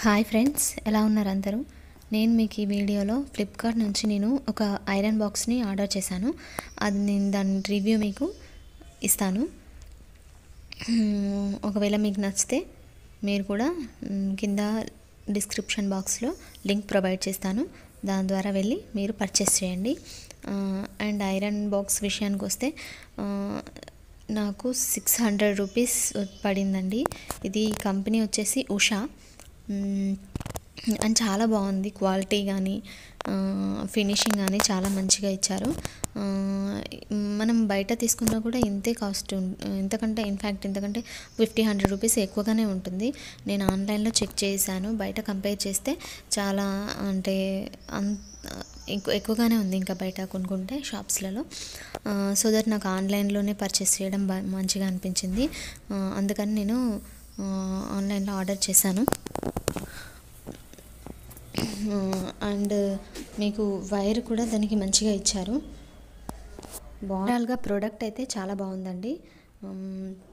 hi friends ఎలా ఉన్నారు అందరూ నేను మీకు ఈ వీడియోలో ఫ్లిప్కార్ట్ నుంచి నేను ఒక ఐరన్ బాక్స్ని ఆర్డర్ చేశాను అది నేను దాని రివ్యూ మీకు ఇస్తాను మ్మ్, ఒకవేళ మీకు నచ్చితే మీరు కూడా మ్, కింద డిస్క్రిప్షన్ బాక్స్లో లింక్ ప్రొవైడ్ చేస్తాను దాని ద్వారా వెళ్ళి మీరు పర్చేస్ చేయండి ఆ, అండ్ ఐరన్ బాక్స్ విషయానికి వస్తే ఆ, నాకు సిక్స్ హండ్రెడ్ రూపీస్ పడిందండి ఇది కంపెనీ వచ్చేసి ఉషా మ్మ్, అండ్ చాలా బాగుంది క్వాలిటీ కానీ ఫినిషింగ్ కానీ చాలా మంచిగా ఇచ్చారు ఆ, మనం బయట తీసుకున్నా కూడా ఇంతే కాస్ట్ ఉం- ఇంతకంటే ఇన్ఫ్యాక్ట్ ఇంతకంటే ఫిఫ్టీ హండ్రెడ్ రూపీస్ ఎక్కువగానే ఉంటుంది నేను ఆన్లైన్లో చెక్ చేశాను బయట కంపేర్ చేస్తే చాలా అంటే అన్ ఎక్కువ ఎక్కువగానే ఉంది ఇంకా బయట కొనుక్కుంటే షాప్స్లలో సో దట్ నాకు ఆన్లైన్లోనే పర్చేస్ చేయడం బా మంచిగా అనిపించింది ఆ, అందుకని నేను ఆ, ఆన్లైన్లో ఆర్డర్ చేశాను అండ్ మీకు వైర్ కూడా దానికి మంచిగా ఇచ్చారు ఓవరాల్గా ప్రోడక్ట్ అయితే చాలా బాగుందండి ఉమ్,